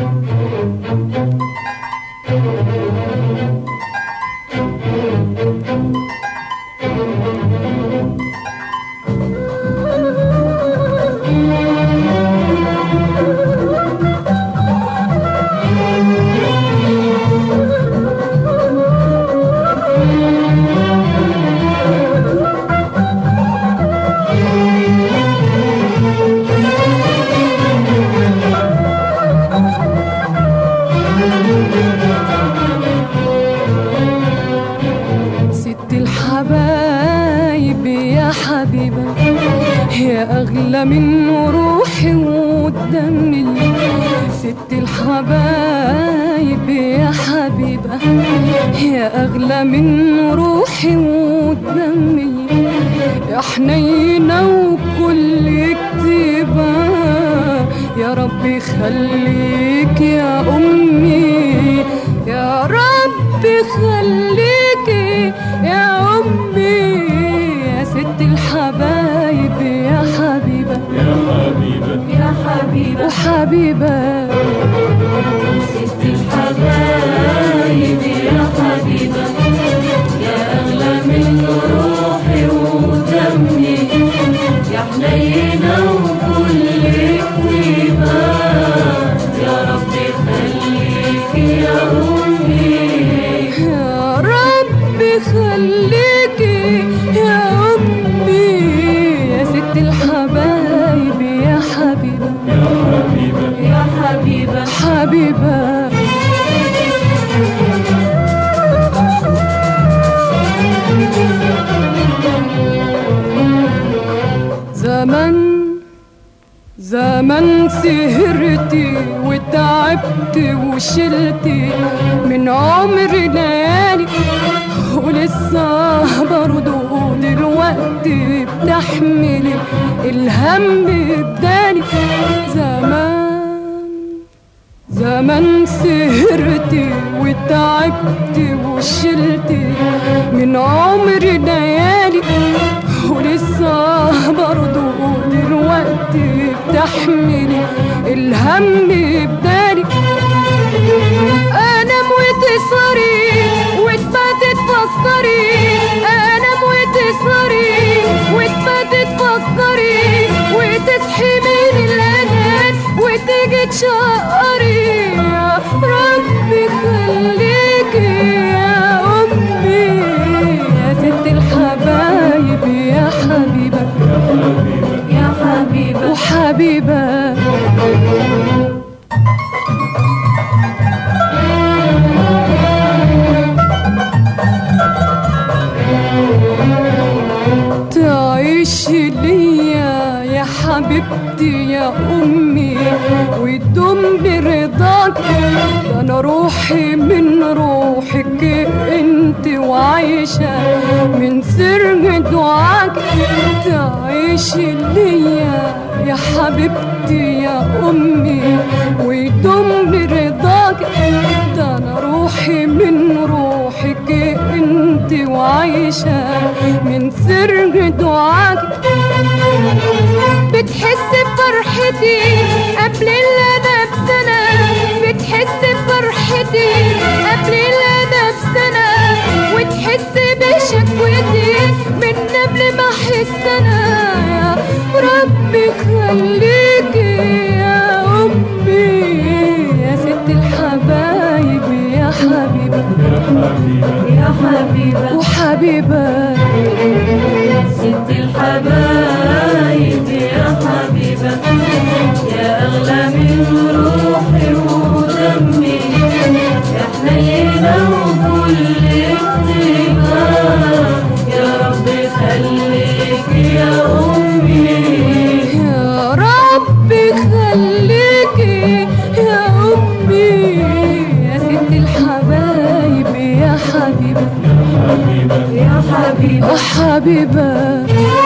ست الحبايب يا حبيبة يا أغلى من روحي ودمي ست الحبايب يا حبيبة يا أغلى من روحي ودمي يا حنينة وكل كتيبة يا ربي خليك يا أمي يا ربي خليكي يا أمي يا ست الحبايب يا حبيبة يا حبيبة يا حبيبة وحبيبة ست الحبايب يا حبيبة يا أغلى من روحي ودمي يا حنينة وكل كتيبة يا ربي خليك يا أمي يا ربي خليكي يا أمي يا ست الحبايب يا حبيبة يا حبيبة يا حبيبة حبيبة زمن زمن سهرتي وتعبت وشلتي من عمري ليالي ولسه برضه دلوقتي بتحملي الهم بدالي زمان زمان سهرتي وتعبت وشلتي من عمري ليالي ولسه برضه دلوقتي بتحملي الهم بدالي انام وتسهري وتباتي تفكري انام وتسهري وتباتي تفكري وتصحي من الانام وتيجي تشقري يا ربي خليكي يا امي يا ست الحبايب يا حبيبه يا حبيبة وحبيبه تعيش ليا يا حبيبتي يا امي وتدوم برضاك ده انا روحي من روحك انت وعايشه من سر دعاك تعيش ليا يا حبيبتي يا امي وتدوم برضاك ده انا روحي من روحك انت وعايشه من سر دعاك بتحس بفرحتي قبل اللي انا بسنة بتحس بفرحتي قبل اللي انا بسنة وتحس بشكوتي من قبل ما احس انا يا ربي خليكي يا امي يا ست الحبايب يا حبيبه يا حبيبة يا حبيبة وحبيبه ست الحبايب يا حبيبة يا أغلى من روحي ودمي يا حنينة وكل كتيبة يا ربي خليك يا أمي يا ربي خليكي يا أمي يا ست الحبايب يا حبيبة حبيبة يا حبيبة حبيبة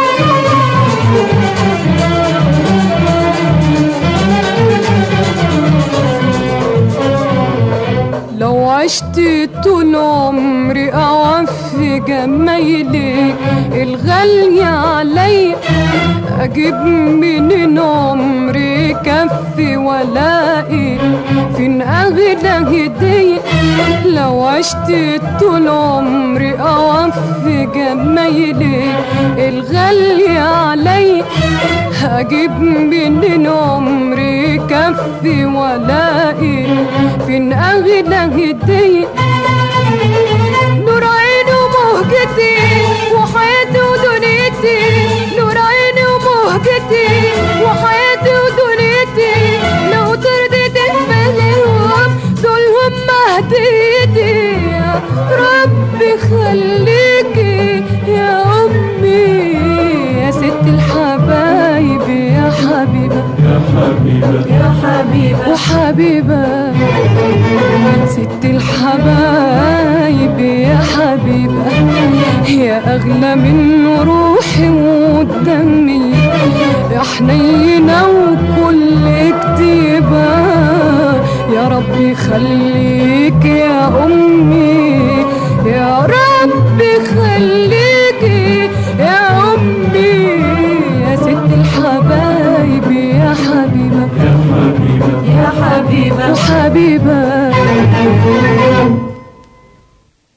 لو عشت طول عمري أوفي جمايلك الغالية عليا أجيب منين عمري كفي ولاقي فين أغلى هدية لو عشت طول عمري أوفي جمايلك الغالية علي هجيب منين عمري كفي ولاقي فين أغلى هدية نور عيني ومهجتي وحياتي ودنيتي نور عيني ومهجتي وحياتي ودنيتي لو ترضيت تفهمهم دول هم هديتي يا ربي خليكي يا أمي يا ست الحبايب يا حبيبة يا حبيبة يا حبيبة وحبيبة ست الحبايب يا حبيبة يا أغلى من روحي ودمي يا حنينة وكل